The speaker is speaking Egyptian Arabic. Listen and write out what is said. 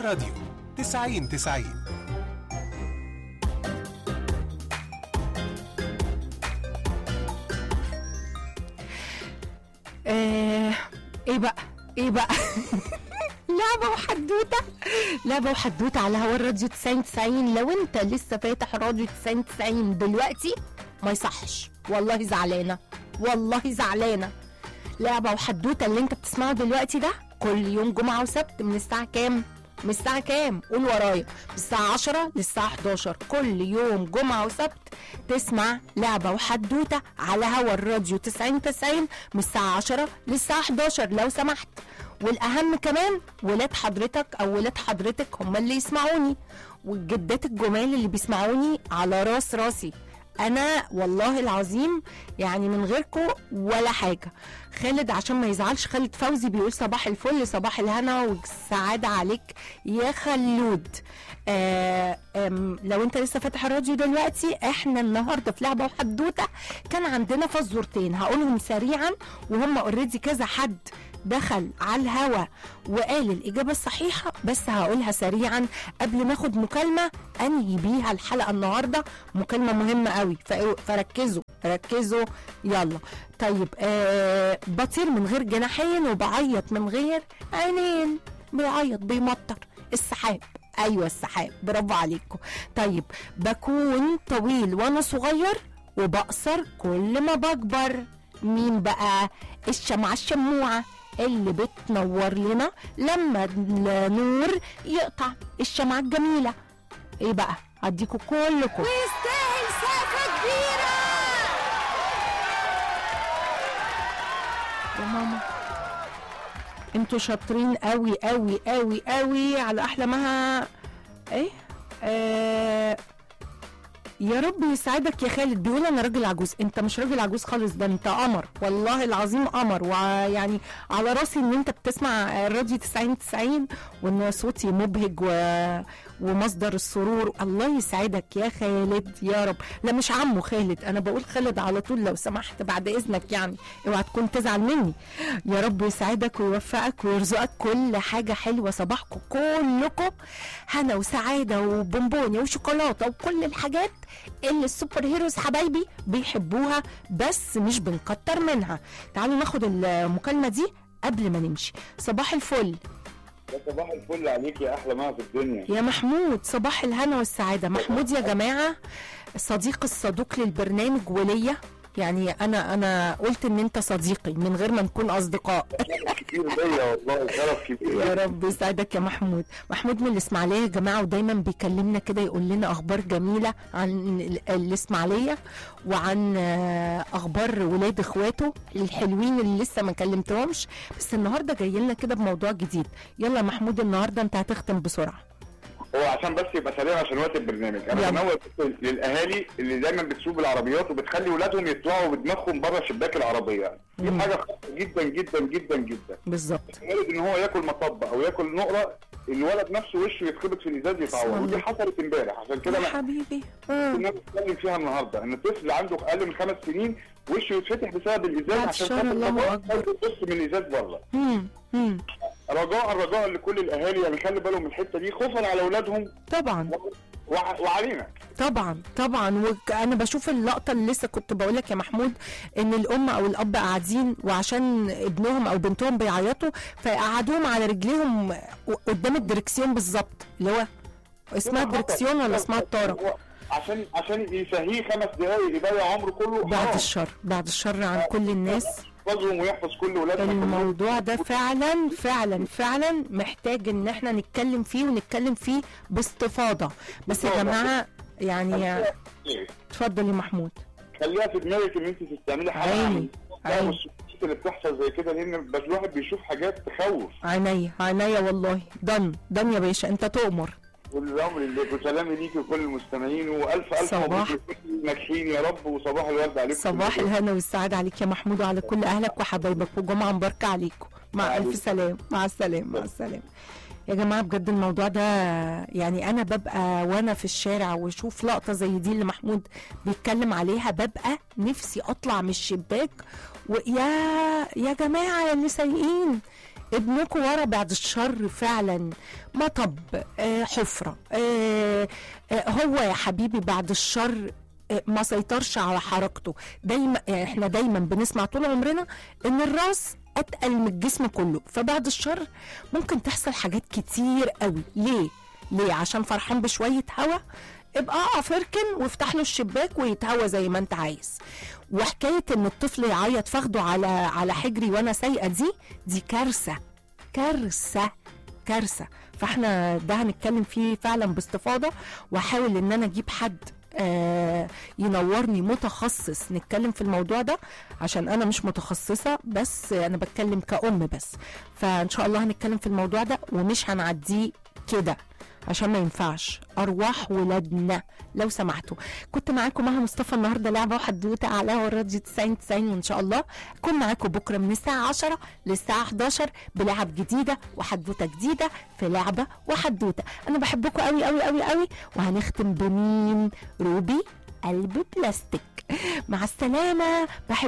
الراديو 90 90 آه ايه بقى ايه بقى لعبة وحدوتة لعبة وحدوتة على هوا الراديو 90 90 لو انت لسه فاتح راديو 90 90 دلوقتي ما يصحش والله زعلانة والله زعلانة لعبة وحدوتة اللي انت بتسمعه دلوقتي ده كل يوم جمعة وسبت من الساعة كام؟ من الساعة كام؟ قول ورايا من الساعة 10 للساعة 11 كل يوم جمعة وسبت تسمع لعبة وحدوتة على هوا الراديو 90 90 من الساعة 10 للساعة 11 لو سمحت والأهم كمان ولاد حضرتك أو ولاد حضرتك هم اللي يسمعوني والجدات الجمال اللي بيسمعوني على راس راسي انا والله العظيم يعني من غيركم ولا حاجه خالد عشان ما يزعلش خالد فوزي بيقول صباح الفل صباح الهنا والسعاده عليك يا خلود آه آم، لو انت لسه فاتح الراديو دلوقتي احنا النهارده في لعبه وحدوته كان عندنا فزورتين هقولهم سريعا وهم اوريدي كذا حد دخل على الهوا وقال الإجابة الصحيحة بس هقولها سريعا قبل ما اخد مكالمة أنهي بيها الحلقة النهاردة مكالمة مهمة قوي ف- فركزوا ركزوا يلا طيب آه بطير من غير جناحين وبعيط من غير عينين بيعيط بيمطر السحاب ايوه السحاب برافو عليكم طيب بكون طويل وانا صغير وبقصر كل ما بكبر مين بقى الشمعة الشموعة اللي بتنور لنا لما النور يقطع الشمعة الجميلة ايه بقى هديكوا كلكم ويستاهل سقفة كبيرة يا ماما انتوا شاطرين قوي قوي قوي قوي على احلى مها ايه آه يا رب يسعدك يا خالد بيقول انا راجل عجوز انت مش راجل عجوز خالص ده انت قمر والله العظيم قمر ويعني على راسي ان انت بتسمع الراديو 90 90 وان صوتي مبهج و... ومصدر السرور الله يسعدك يا خالد يا رب لا مش عمو خالد انا بقول خالد على طول لو سمحت بعد اذنك يعني اوعى تكون تزعل مني يا رب يسعدك ويوفقك ويرزقك كل حاجه حلوه صباحكم كلكم هنا وسعاده وبونبوني وشوكولاته وكل الحاجات اللي السوبر هيروز حبايبي بيحبوها بس مش بنكتر منها تعالوا ناخد المكالمه دي قبل ما نمشي صباح الفل يا صباح الفل عليك يا احلى ما في الدنيا يا محمود صباح الهنا والسعادة محمود يا جماعة صديق الصدوق للبرنامج وليا يعني انا انا قلت ان انت صديقي من غير ما نكون اصدقاء كتير ليا والله شرف كبير يا رب يسعدك يا محمود محمود من الاسماعيليه يا جماعه ودايما بيكلمنا كده يقول لنا اخبار جميله عن ال- الاسماعيليه وعن آه، اخبار ولاد اخواته الحلوين اللي لسه ما كلمتهمش بس النهارده جاي لنا كده بموضوع جديد يلا يا محمود النهارده انت هتختم بسرعه هو عشان بس يبقى سريع عشان وقت البرنامج انا يلا. بنوه للاهالي اللي دايما بتسوق العربيات وبتخلي ولادهم يطلعوا بدماغهم بره شباك العربيه دي مم. حاجه خطر جدا جدا جدا جدا بالظبط الولد ان هو ياكل مطب او ياكل نقره الولد نفسه وشه يتخبط في الازاز يتعور بسم ودي الله. حصلت امبارح عشان كده يا انا حبيبي آه. كنا بنتكلم فيها النهارده ان الطفل عنده اقل من خمس سنين وشه يتفتح بسبب الازاز بعد عشان الشر خاطر الله باباه أكبر. خد الطفل من الازاز بره مم. مم. رجاء رجاء لكل الاهالي يعني خلي بالهم من الحته دي خوفا على اولادهم طبعا وع- وعلينا طبعا طبعا وانا بشوف اللقطه اللي لسه كنت بقول لك يا محمود ان الام او الاب قاعدين وعشان ابنهم او بنتهم بيعيطوا فقعدوهم على رجليهم قدام الدركسيون بالظبط اللي هو اسمها كده خطر. الدركسيون ولا اسمها الطاره هو عشان عشان يسهيه خمس دقايق يضيع عمره كله بعد حرام. الشر بعد الشر عن كل الناس يحفظهم ويحفظ كل ولادهم الموضوع ده فعلا فعلا فعلا محتاج ان احنا نتكلم فيه ونتكلم فيه باستفاضه بس يا جماعه يعني اتفضل يا محمود خليها في دماغك ان انت تستعملي حاجه عيني. عن- عيني. والسكوت اللي بتحصل زي كده لان بس الواحد بيشوف حاجات تخوف عينيا عينيا والله دن دن يا باشا انت تؤمر والامر لله وسلامي ليكي وكل المستمعين والف الف صباح. مبروك لكل ناجحين يا رب وصباح الورد عليكم صباح الهنا والسعادة عليك يا محمود وعلى كل أهلك وحبايبك وجمعة مباركة عليكم مع ألف سلام مع السلامة مع السلامة يا جماعة بجد الموضوع ده يعني أنا ببقى وأنا في الشارع وأشوف لقطة زي دي اللي محمود بيتكلم عليها ببقى نفسي أطلع من الشباك ويا يا جماعة يا اللي سايقين ابنكم ورا بعد الشر فعلا مطب آه حفرة آه آه هو يا حبيبي بعد الشر آه، ما سيطرش على حركته دايما يعني احنا دايما بنسمع طول عمرنا ان الراس اتقل من الجسم كله فبعد الشر ممكن تحصل حاجات كتير قوي ليه ليه عشان فرحان بشويه هوا ابقى اقف اركن وافتح له الشباك ويتهوى زي ما انت عايز وحكايه ان الطفل يعيط فاخده على على حجري وانا سايقه دي دي كارثه كارثه كارثه فاحنا ده هنتكلم فيه فعلا باستفاضه واحاول ان انا اجيب حد آه ينورني متخصص نتكلم في الموضوع ده عشان انا مش متخصصه بس انا بتكلم كأم بس فان شاء الله هنتكلم في الموضوع ده ومش هنعديه كده عشان ما ينفعش ارواح ولادنا لو سمحتوا كنت معاكم مها مصطفى النهارده لعبه وحدوته على هوا الراديو 90 90 وان شاء الله اكون معاكم بكره من الساعه 10 للساعه 11 بلعب جديده وحدوته جديده في لعبه وحدوته انا بحبكم قوي قوي قوي قوي وهنختم بمين روبي قلب بلاستيك مع السلامه بحب